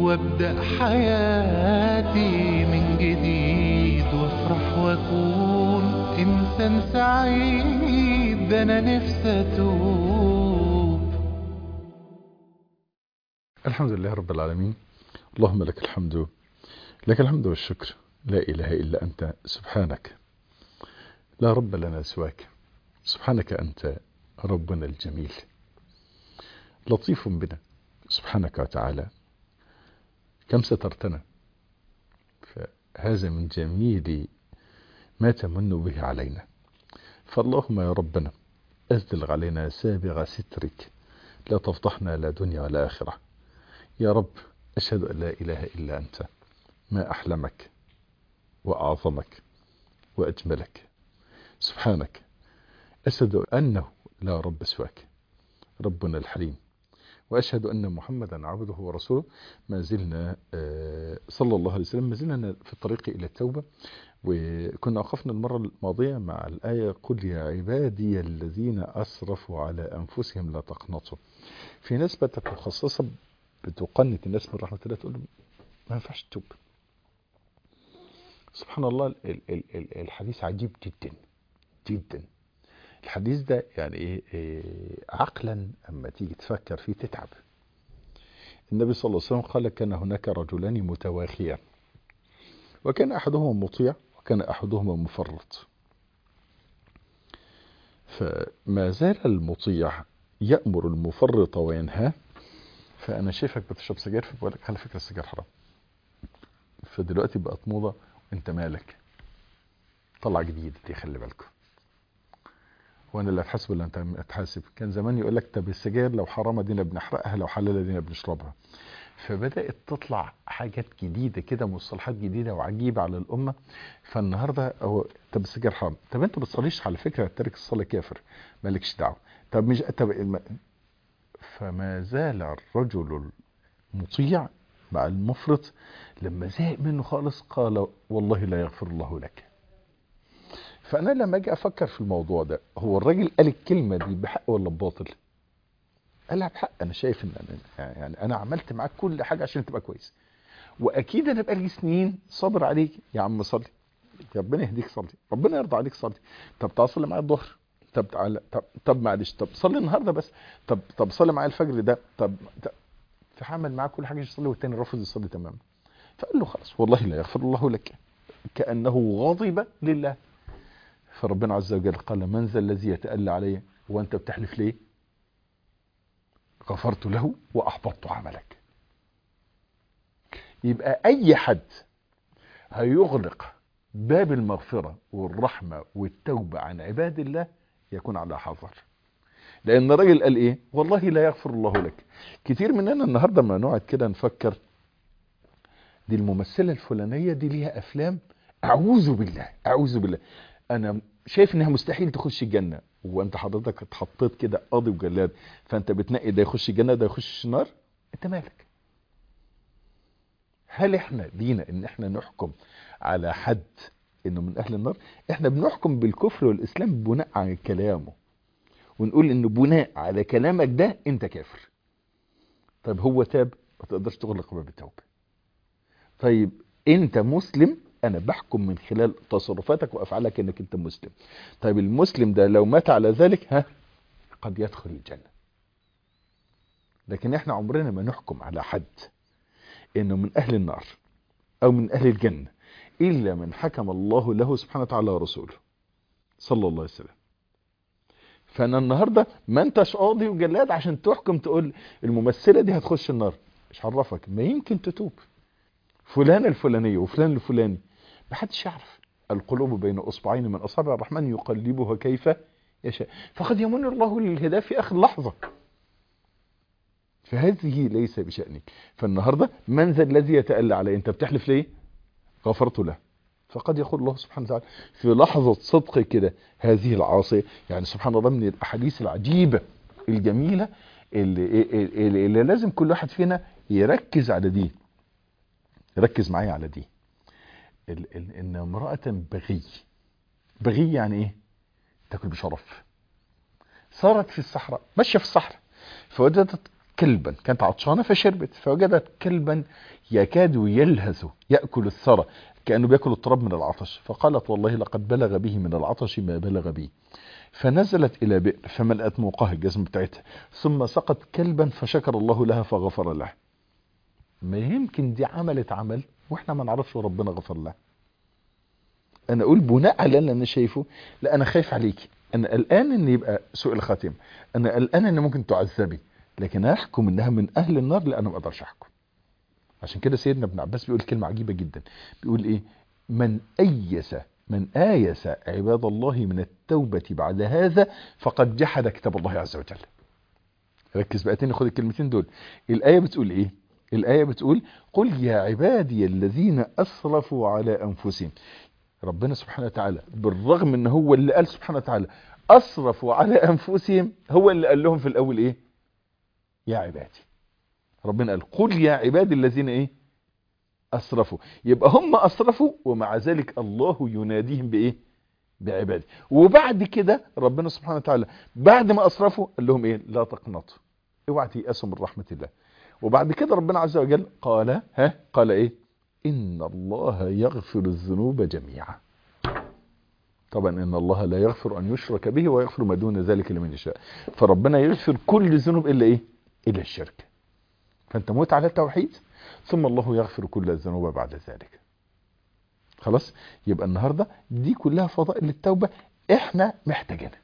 وابدأ حياتي من جديد وافرح واكون انسان سعيد ده انا نفسي اتوب الحمد لله رب العالمين اللهم لك الحمد لك الحمد والشكر لا إله إلا أنت سبحانك لا رب لنا سواك سبحانك أنت ربنا الجميل لطيف بنا سبحانك وتعالى كم سترتنا فهذا من جميل ما تمن به علينا فاللهم يا ربنا أسدل علينا سابغ سترك لا تفضحنا لا دنيا ولا آخرة يا رب أشهد أن لا إله إلا أنت ما أحلمك وأعظمك وأجملك سبحانك أشهد أنه لا رب سواك ربنا الحليم وأشهد أن محمدا عبده ورسوله ما زلنا صلى الله عليه وسلم ما زلنا في الطريق إلى التوبة وكنا وقفنا المرة الماضية مع الآية قل يا عبادي الذين أسرفوا على أنفسهم لا تقنطوا في ناس بتت مخصصة بتقنط الناس من رحمة الله تقول ما ينفعش تتوب سبحان الله الحديث عجيب جدا جدا الحديث ده يعني ايه, إيه عقلا اما تيجي تفكر فيه تتعب النبي صلى الله عليه وسلم قال كان هناك رجلان متواخيان وكان احدهما مطيع وكان احدهما مفرط فما زال المطيع يأمر المفرط وينهاه فانا شايفك بتشرب سجاير فبقول لك على فكره السجاير حرام فدلوقتي بقت موضه انت مالك طلع جديد دي خلي بالكم وانا اللي هتحاسب ولا انت هتحاسب كان زمان يقول لك طب السجاير لو حرام دينا بنحرقها لو حلال دينا بنشربها فبدات تطلع حاجات جديده كده مصطلحات جديده وعجيبه على الامه فالنهارده هو طب السجاير حرام طب انت ما بتصليش على فكره تارك الصلاه كافر مالكش دعوه طب مش طب الم... فما زال الرجل المطيع مع المفرط لما زهق منه خالص قال والله لا يغفر الله لك فانا لما اجي افكر في الموضوع ده هو الراجل قال الكلمه دي بحق ولا بباطل قالها بحق انا شايف ان أنا يعني انا عملت معاك كل حاجه عشان تبقى كويس واكيد انا بقالي سنين صابر عليك يا عم صلي يا ربنا يهديك صلي ربنا يرضى عليك صلي طب تعال صلي معايا الظهر طب تعالى طب طب معلش طب صلي النهارده بس طب طب صلي معايا الفجر ده طب, طب فعمل معاه كل حاجه يصلي والتاني رفض يصلي تماما فقال له خلاص والله لا يغفر الله لك كانه غاضب لله فربنا عز وجل قال من ذا الذي يتألى علي وانت بتحلف ليه غفرت له واحبطت عملك يبقى اي حد هيغلق باب المغفرة والرحمة والتوبة عن عباد الله يكون على حذر لان الراجل قال ايه والله لا يغفر الله لك كتير مننا النهاردة ما نقعد كده نفكر دي الممثلة الفلانية دي ليها افلام اعوذ بالله اعوذ بالله انا شايف انها مستحيل تخش الجنة وانت حضرتك اتحطيت كده قاضي وجلاد فانت بتنقي ده يخش الجنة ده يخش النار انت مالك هل احنا لينا ان احنا نحكم على حد انه من اهل النار احنا بنحكم بالكفر والاسلام بناء على كلامه ونقول ان بناء على كلامك ده انت كافر طيب هو تاب ما تقدرش تغلق باب التوبه طيب انت مسلم انا بحكم من خلال تصرفاتك وافعالك انك انت مسلم طيب المسلم ده لو مات على ذلك ها قد يدخل الجنة لكن احنا عمرنا ما نحكم على حد انه من اهل النار او من اهل الجنة الا من حكم الله له سبحانه وتعالى ورسوله صلى الله عليه وسلم فانا النهاردة ما انتش قاضي وجلاد عشان تحكم تقول الممثلة دي هتخش النار مش عرفك ما يمكن تتوب فلان الفلانية وفلان الفلاني محدش يعرف القلوب بين اصبعين من اصابع الرحمن يقلبها كيف يشاء فقد يمن الله للهداية في اخر لحظة فهذه ليس بشأنك فالنهاردة من ذا الذي يتألى عليه انت بتحلف ليه غفرت له فقد يقول الله سبحانه وتعالى في لحظة صدق كده هذه العاصية يعني سبحان الله من الأحاديث العجيبة الجميلة اللي, اللي, اللي لازم كل واحد فينا يركز على دي ركز معايا على دي ان امرأة بغي بغي يعني ايه تاكل بشرف صارت في الصحراء ماشية في الصحراء فوجدت كلبا كانت عطشانة فشربت فوجدت كلبا يكاد يلهث يأكل الثرى كأنه بيأكل التراب من العطش فقالت والله لقد بلغ به من العطش ما بلغ بي فنزلت إلى بئر فملأت موقها الجزم بتاعتها ثم سقط كلبا فشكر الله لها فغفر له ما يمكن دي عملت عمل واحنا ما نعرفش ربنا غفر لها انا اقول بناء على اللي انا شايفه لا انا خايف عليكي انا قلقان ان يبقى سوء الخاتمه انا قلقان ان ممكن تعذبي لكن احكم انها من اهل النار لا انا ما اقدرش احكم عشان كده سيدنا ابن عباس بيقول كلمه عجيبه جدا بيقول ايه من ايس من آيس عباد الله من التوبة بعد هذا فقد جحد كتاب الله عز وجل ركز بقى تاني خد الكلمتين دول الآية بتقول ايه الآية بتقول قل يا عبادي الذين أسرفوا على أنفسهم ربنا سبحانه وتعالى بالرغم ان هو اللي قال سبحانه وتعالى أسرفوا على أنفسهم هو اللي قال لهم في الأول ايه يا عبادي ربنا قال قل يا عبادي الذين ايه أسرفوا يبقى هم أسرفوا ومع ذلك الله يناديهم بإيه بعباده وبعد كده ربنا سبحانه وتعالى بعد ما أسرفوا قال لهم إيه لا تقنطوا اوعى تيأسوا من رحمة الله وبعد كده ربنا عز وجل قال ها قال إيه إن الله يغفر الذنوب جميعا طبعا إن الله لا يغفر أن يشرك به ويغفر ما دون ذلك لمن يشاء فربنا يغفر كل الذنوب إلا إيه إلا الشرك فأنت موت على التوحيد ثم الله يغفر كل الذنوب بعد ذلك خلاص يبقى النهاردة دي كلها فضائل التوبة احنا محتاجينها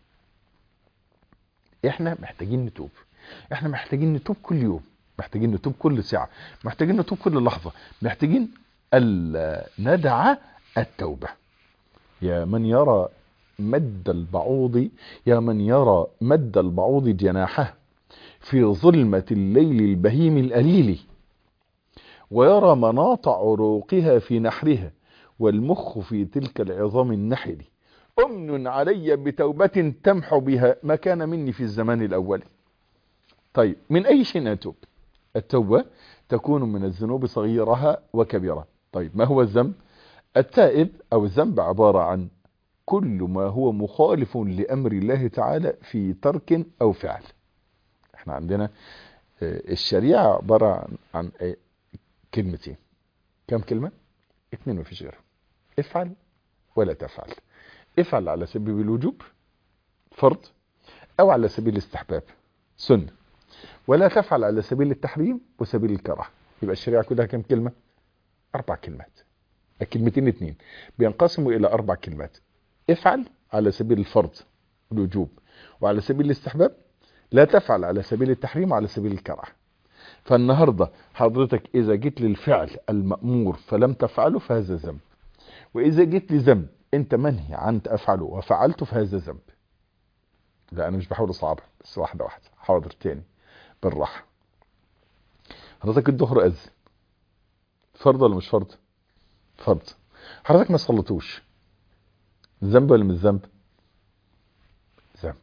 احنا محتاجين نتوب احنا محتاجين نتوب كل يوم محتاجين نتوب كل ساعة محتاجين نتوب كل لحظة محتاجين ألا ندع التوبة يا من يرى مد البعوض يا من يرى مد البعوض جناحه في ظلمة الليل البهيم الأليل ويرى مناط عروقها في نحرها والمخ في تلك العظام النحل أمن علي بتوبة تمحو بها ما كان مني في الزمان الأول طيب من أي شيء أتوب التوبة تكون من الذنوب صغيرها وكبيرة طيب ما هو الذنب التائب أو الذنب عبارة عن كل ما هو مخالف لأمر الله تعالى في ترك أو فعل احنا عندنا الشريعة عبارة عن كلمتين كم كلمة اتنين مفيش غيرها افعل ولا تفعل افعل على سبيل الوجوب فرض او على سبيل الاستحباب سنة ولا تفعل على سبيل التحريم وسبيل الكراهه يبقى الشريعة كلها كم كلمة اربع كلمات الكلمتين اتنين بينقسموا الى اربع كلمات افعل على سبيل الفرض الوجوب وعلى سبيل الاستحباب لا تفعل على سبيل التحريم وعلى سبيل الكراهه فالنهاردة حضرتك إذا جيت للفعل المأمور فلم تفعله فهذا ذنب وإذا جيت لذنب أنت منهي عن أفعله وفعلته فهذا ذنب لا أنا مش بحاول أصعبها بس واحدة واحدة حاضر تاني بالراحة حضرتك الظهر أذن فرض ولا مش فرض فرض حضرتك ما صلتوش ذنب ولا مش ذنب ذنب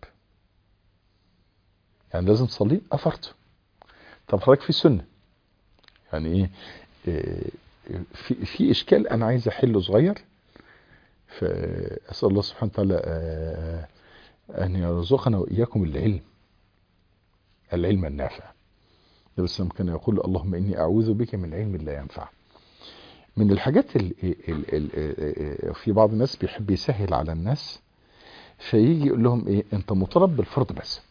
يعني لازم تصلي أفرته طب حضرتك في سنة يعني ايه, إيه في, في اشكال انا عايز احله صغير فاسال الله سبحانه وتعالى ان يرزقنا واياكم العلم العلم النافع النبي صلى الله عليه وسلم كان يقول اللهم اني اعوذ بك من علم لا ينفع من الحاجات ال ال ال في بعض الناس بيحب يسهل على الناس فيجي يقول لهم ايه انت مطالب بالفرض بس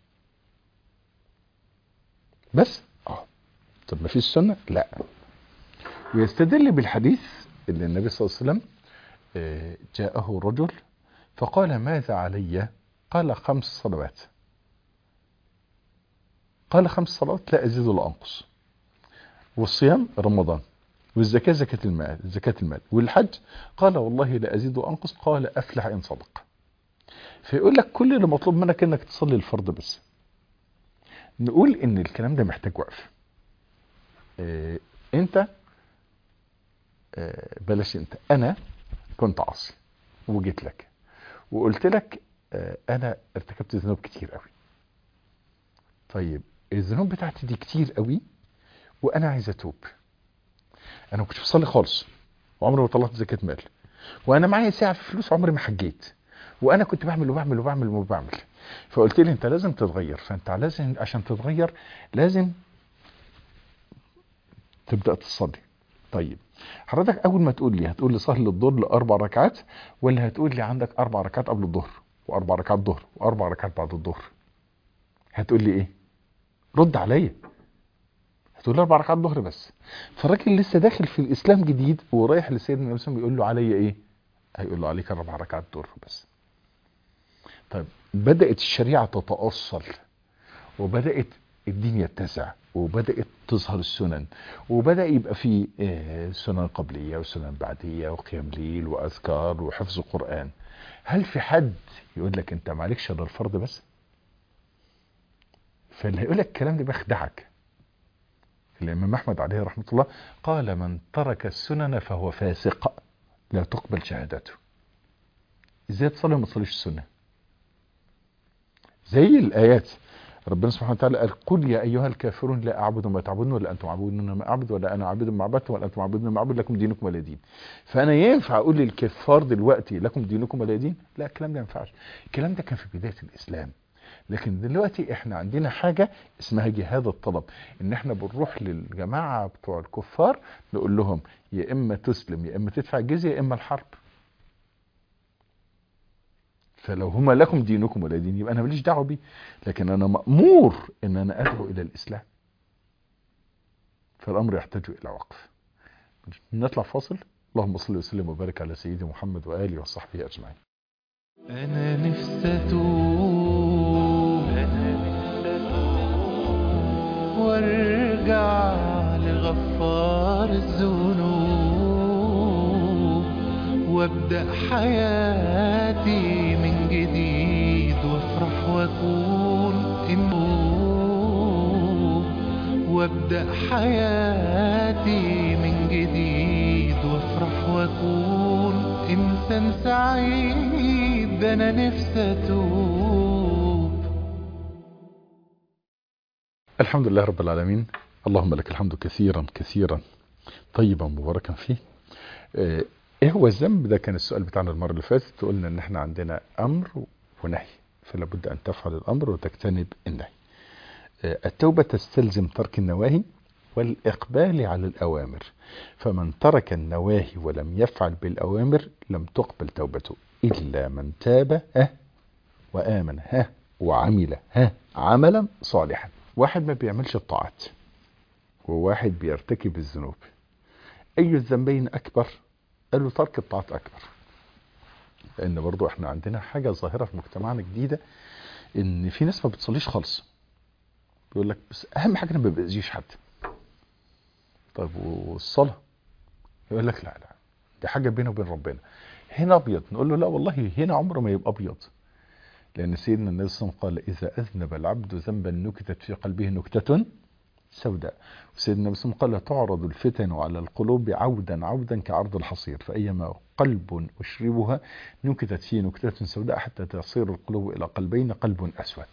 بس اه طب ما فيش سنة لا ويستدل بالحديث اللي النبي صلى الله عليه وسلم جاءه رجل فقال ماذا علي قال خمس صلوات قال خمس صلوات لا أزيد ولا أنقص والصيام رمضان والزكاة زكاة المال زكاة المال والحج قال والله لا أزيد وأنقص قال أفلح إن صدق فيقول لك كل اللي مطلوب منك انك تصلي الفرض بس نقول ان الكلام ده محتاج وقف اه انت اه بلاش انت انا كنت عاصي وجيت لك وقلت لك اه انا ارتكبت ذنوب كتير قوي طيب الذنوب بتاعتي دي كتير قوي وانا عايز اتوب انا ما كنتش بصلي خالص وعمري ما طلعت زكاه مال وانا معايا ساعه في فلوس عمري ما حجيت وانا كنت بعمل وبعمل وبعمل وبعمل فقلت لي انت لازم تتغير فانت لازم عشان تتغير لازم تبدا تصلي طيب حضرتك اول ما تقول لي هتقول لي صلي الظهر لاربع ركعات ولا هتقول لي عندك اربع ركعات قبل الظهر واربع ركعات ظهر واربع ركعات بعد الظهر هتقول لي ايه رد عليا هتقول لي اربع ركعات ظهر بس فالراجل لسه داخل في الاسلام جديد ورايح لسيدنا النبي صلى الله عليه وسلم بيقول له عليا ايه هيقول له عليك اربع ركعات ظهر بس طيب بدات الشريعه تتاصل وبدات الدين يتسع وبدات تظهر السنن وبدا يبقى في آه، سنن قبليه وسنن بعديه وقيام ليل واذكار وحفظ قران هل في حد يقول لك انت معلكش الا الفرض بس فاللي هيقول لك الكلام ده بيخدعك الامام احمد عليه رحمه الله قال من ترك السنن فهو فاسق لا تقبل شهادته ازاي تصلي وما تصليش السنه زي الايات ربنا سبحانه وتعالى قال قل يا ايها الكافرون لا اعبد ما تعبدون ولا انتم عابدون ما اعبد ولا انا عابد ما عبدتم ولا انتم عابدون ما اعبد لكم دينكم ولا دين فانا ينفع اقول للكفار دلوقتي لكم دينكم ولا دين لا الكلام ده ما ينفعش الكلام ده كان في بدايه الاسلام لكن دلوقتي احنا عندنا حاجه اسمها جهاد الطلب ان احنا بنروح للجماعه بتوع الكفار نقول لهم يا اما تسلم يا اما تدفع جزيه يا اما الحرب فلو هما لكم دينكم ولا دين يبقى انا ماليش دعوه بيه لكن انا مامور ان انا ادعو الى الاسلام فالامر يحتاج الى وقف نطلع فاصل اللهم صل وسلم وبارك على سيدنا محمد واله وصحبه اجمعين أنا نفسي أتوب أنا نفسي أتوب وارجع لغفار الذنوب وابدأ حياتي من جديد وافرح واكون النور وابدأ حياتي من جديد وافرح واكون انسان سعيد ده انا نفسي اتوب الحمد لله رب العالمين اللهم لك الحمد كثيرا كثيرا طيبا مباركا فيه آه، ايه هو الذنب ده كان السؤال بتاعنا المره اللي فاتت قلنا ان احنا عندنا امر ونهي فلا بد ان تفعل الامر وتجتنب النهي آه، التوبه تستلزم ترك النواهي والاقبال على الاوامر فمن ترك النواهي ولم يفعل بالاوامر لم تقبل توبته الا من تاب ها وامن ها وعمل ها عملا صالحا واحد ما بيعملش الطاعات وواحد بيرتكب الذنوب اي الذنبين اكبر قالوا ترك الطاعات اكبر لان برضو احنا عندنا حاجه ظاهره في مجتمعنا جديده ان في ناس ما بتصليش خالص بيقول لك بس اهم حاجه انا ما باذيش حد طيب والصلاه يقول لك لا لا دي حاجه بينه وبين ربنا هنا ابيض نقول له لا والله هنا عمره ما يبقى ابيض لان سيدنا النبي صلى الله عليه وسلم قال اذا اذنب العبد ذنبا نكتت في قلبه نكته سوداء وسيدنا النبي صلى الله عليه وسلم قال تعرض الفتن على القلوب عودا عودا كعرض الحصير فأيما قلب أشربها نكتت فيه نكتة سوداء حتى تصير القلوب إلى قلبين قلب أسود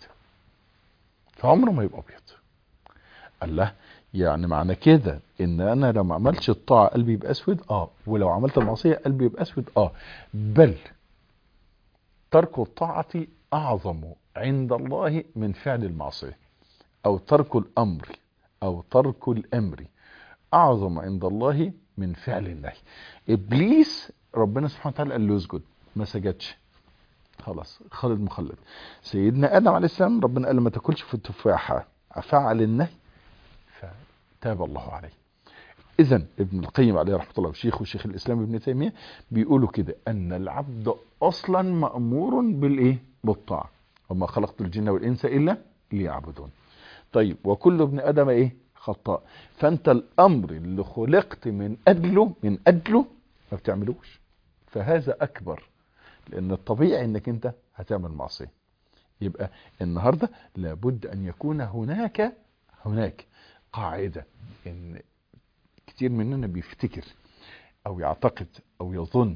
فعمره ما يبقى أبيض الله يعني معنى كده ان انا لو ما عملتش الطاعه قلبي يبقى اسود اه ولو عملت المعصيه قلبي يبقى اسود اه بل ترك الطاعه اعظم عند الله من فعل المعصيه او ترك الامر او ترك الامر اعظم عند الله من فعل النهي ابليس ربنا سبحانه وتعالى قال له اسجد ما سجدش خلاص خالد مخلد سيدنا ادم عليه السلام ربنا قال له ما تاكلش في التفاحه فعل النهي فتاب الله عليه اذا ابن القيم عليه رحمه الله وشيخه شيخ الاسلام ابن تيميه بيقولوا كده ان العبد اصلا مامور بالايه بالطاعه وما خلقت الجن والانس الا ليعبدون طيب وكل ابن ادم ايه خطاء فانت الامر اللي خلقت من اجله من اجله ما بتعملوش فهذا اكبر لان الطبيعي انك انت هتعمل معصيه يبقى النهارده لابد ان يكون هناك هناك قاعده ان كتير مننا بيفتكر او يعتقد او يظن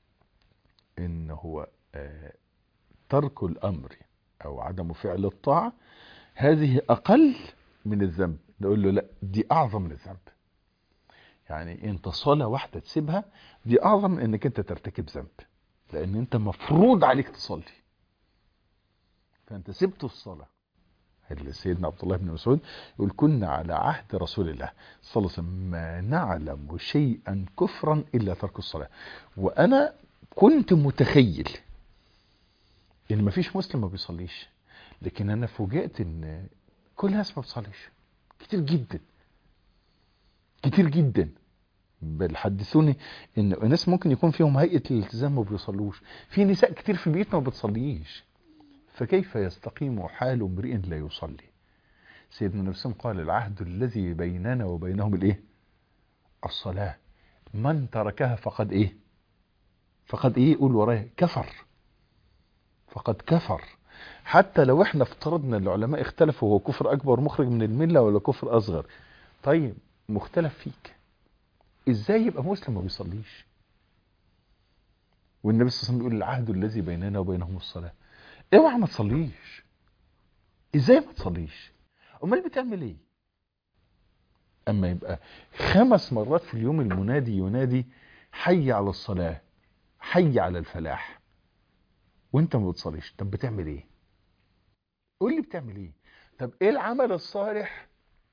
ان هو آه ترك الامر او عدم فعل الطاعه هذه اقل من الذنب نقول له لا دي اعظم من الذنب يعني انت صلاه واحده تسيبها دي اعظم من انك انت ترتكب ذنب لان انت مفروض عليك تصلي فانت سبت الصلاه اللي سيدنا عبد الله بن مسعود يقول كنا على عهد رسول الله صلى الله عليه وسلم ما نعلم شيئا كفرا الا ترك الصلاه وانا كنت متخيل ان مفيش مسلم ما بيصليش لكن انا فوجئت ان كل الناس ما بتصليش كتير جدا كتير جدا بل حدثوني ان الناس ممكن يكون فيهم هيئه الالتزام ما بيصلوش في نساء كتير في بيوتنا ما بتصليش فكيف يستقيم حال امرئ لا يصلي سيدنا النبي صلى الله عليه وسلم قال العهد الذي بيننا وبينهم الايه الصلاه من تركها فقد ايه فقد ايه قول ورايا كفر فقد كفر حتى لو احنا افترضنا العلماء اختلفوا هو كفر اكبر مخرج من المله ولا كفر اصغر طيب مختلف فيك ازاي يبقى مسلم ما بيصليش والنبي صلى الله عليه وسلم بيقول العهد الذي بيننا وبينهم الصلاه اوعى ما تصليش ازاي ما تصليش امال بتعمل ايه اما يبقى خمس مرات في اليوم المنادي ينادي حي على الصلاه حي على الفلاح وانت ما بتصليش طب بتعمل ايه قول لي بتعمل ايه طب ايه العمل الصالح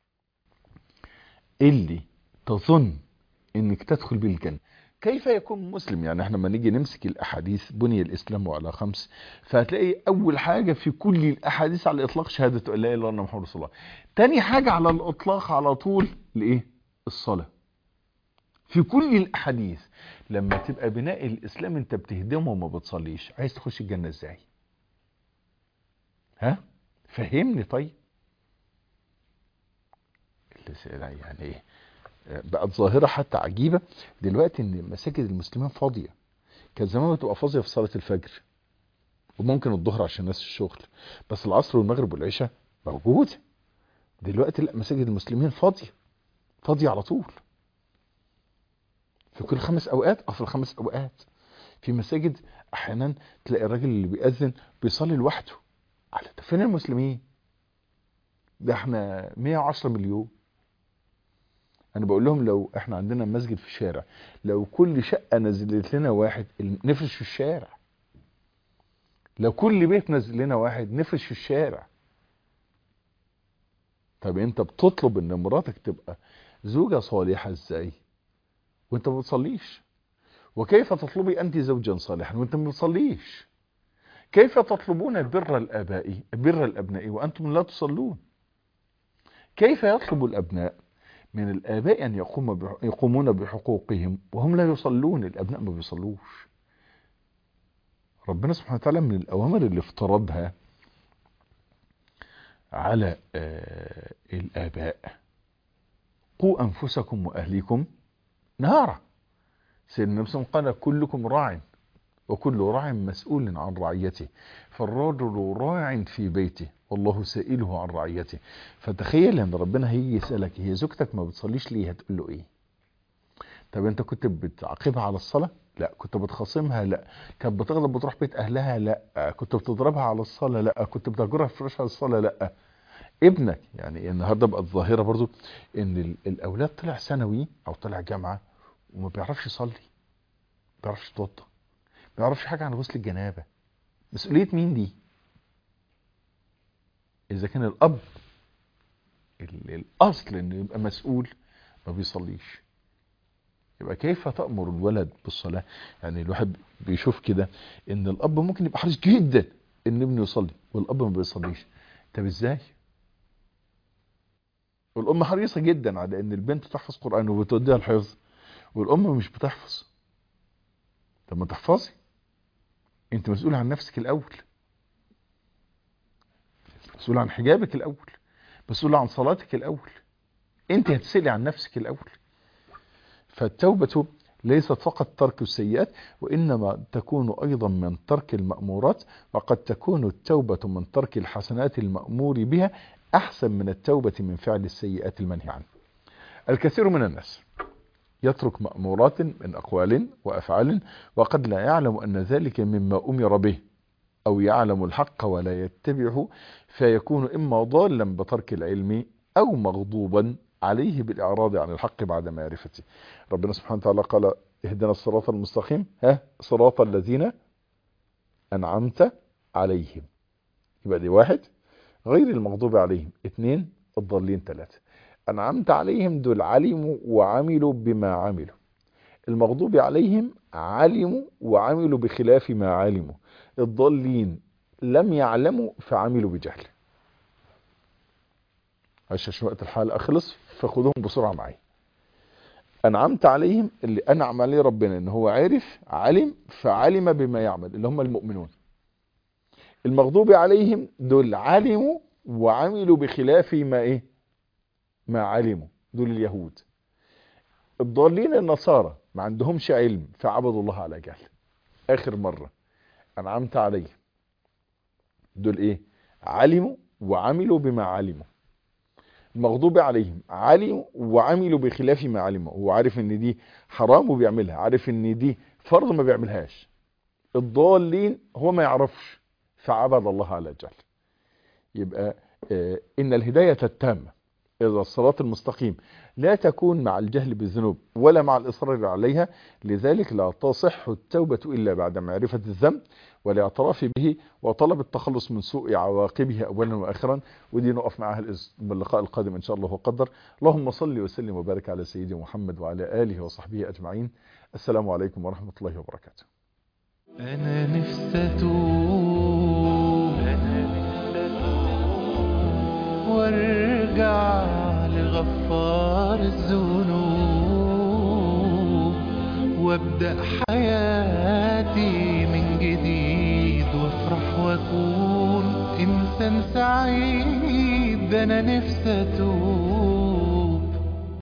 اللي تظن انك تدخل به الجنه كيف يكون مسلم يعني احنا لما نيجي نمسك الاحاديث بني الاسلام على خمس فهتلاقي اول حاجه في كل الاحاديث على الاطلاق شهاده لا اله الا الله محمد رسول الله تاني حاجه على الاطلاق على طول الايه الصلاه في كل الاحاديث لما تبقى بناء الاسلام انت بتهدمه وما بتصليش عايز تخش الجنه ازاي ها فهمني طيب يعني ايه بقت ظاهرة حتى عجيبة دلوقتي ان مساجد المسلمين فاضية كانت زمان بتبقى فاضية في صلاة الفجر وممكن الظهر عشان الناس الشغل بس العصر والمغرب والعشاء موجودة دلوقتي لا مساجد المسلمين فاضية فاضية على طول في كل خمس اوقات او في الخمس اوقات في مساجد احيانا تلاقي الراجل اللي بيأذن بيصلي لوحده على ده فين المسلمين ده احنا 110 مليون انا بقول لهم لو احنا عندنا مسجد في الشارع لو كل شقه نزلت لنا واحد نفرش في الشارع لو كل بيت نزل لنا واحد نفرش في الشارع طب انت بتطلب ان مراتك تبقى زوجة صالحة ازاي وانت ما بتصليش وكيف تطلبي انت زوجا صالحا وانت ما بتصليش كيف تطلبون بر الاباء بر الابناء وانتم لا تصلون كيف يطلب الابناء من الآباء أن يقوم يقومون بحقوقهم وهم لا يصلون الأبناء ما بيصلوش ربنا سبحانه وتعالى من الأوامر اللي افترضها على آه الآباء قوا أنفسكم وأهليكم نارا سيدنا النبي صلى الله عليه وسلم قال كلكم راع وكل راع مسؤول عن رعيته فالرجل راع في بيته والله سائله عن رعيته فتخيل ان ربنا هيجي يسالك هي زوجتك ما بتصليش ليه هتقول له ايه طب انت كنت بتعاقبها على الصلاه لا كنت بتخاصمها لا كانت بتغضب بتروح بيت اهلها لا كنت بتضربها على الصلاه لا كنت بتهجرها في فراشها على الصلاه لا ابنك يعني النهارده بقت ظاهره برضو ان الاولاد طلع ثانوي او طلع جامعه وما بيعرفش يصلي ما بيعرفش يتوضى ما يعرفش حاجه عن غسل الجنابه مسؤوليه مين دي اذا كان الاب الاصل انه يبقى مسؤول ما بيصليش يبقى كيف تأمر الولد بالصلاة يعني الواحد بيشوف كده ان الاب ممكن يبقى حريص جدا ان ابنه يصلي والاب ما بيصليش طب ازاي والام حريصة جدا على ان البنت تحفظ قرآن وبتوديها الحفظ والام مش بتحفظ طب ما تحفظي انت مسؤول عن نفسك الاول مسؤول عن حجابك الاول مسؤول عن صلاتك الاول انت هتسألي عن نفسك الاول فالتوبة ليست فقط ترك السيئات وإنما تكون أيضا من ترك المأمورات وقد تكون التوبة من ترك الحسنات المأمور بها أحسن من التوبة من فعل السيئات المنهي عنه الكثير من الناس يترك مأمورات من أقوال وأفعال وقد لا يعلم أن ذلك مما أمر به أو يعلم الحق ولا يتبعه فيكون إما ضالا بترك العلم أو مغضوبا عليه بالإعراض عن الحق بعد معرفته ربنا سبحانه وتعالى قال اهدنا الصراط المستقيم ها صراط الذين أنعمت عليهم يبقى دي واحد غير المغضوب عليهم اتنين الضالين ثلاثة أنعمت عليهم دول علموا وعملوا بما عملوا المغضوب عليهم علموا وعملوا بخلاف ما علموا الضالين لم يعلموا فعملوا بجهل عشان وقت الحلقة خلص فخدوهم بسرعة معي أنعمت عليهم اللي أنعم عليه ربنا إن هو عرف علم فعلم بما يعمل اللي هم المؤمنون المغضوب عليهم دول علموا وعملوا بخلاف ما إيه ما علموا دول اليهود الضالين النصارى ما عندهمش علم فعبدوا الله على جهل آخر مرة أنعمت عليهم دول إيه علموا وعملوا بما علموا المغضوب عليهم علموا وعملوا بخلاف ما علموا هو عارف ان دي حرام وبيعملها عارف ان دي فرض ما بيعملهاش الضالين هو ما يعرفش فعبد الله على جهل يبقى آه ان الهداية التامة إذا الصراط المستقيم لا تكون مع الجهل بالذنوب ولا مع الإصرار عليها لذلك لا تصح التوبة إلا بعد معرفة الذنب والاعتراف به وطلب التخلص من سوء عواقبه أولا وآخرا ودي نقف معها باللقاء القادم إن شاء الله وقدر اللهم صل وسلم وبارك على سيدي محمد وعلى آله وصحبه أجمعين السلام عليكم ورحمة الله وبركاته أنا نفسي أتوب أنا نفسي أتوب وارجع لغفار الذنوب وابدأ حياتي من جديد وافرح واكون إنسان سعيد ده أنا نفسي أتوب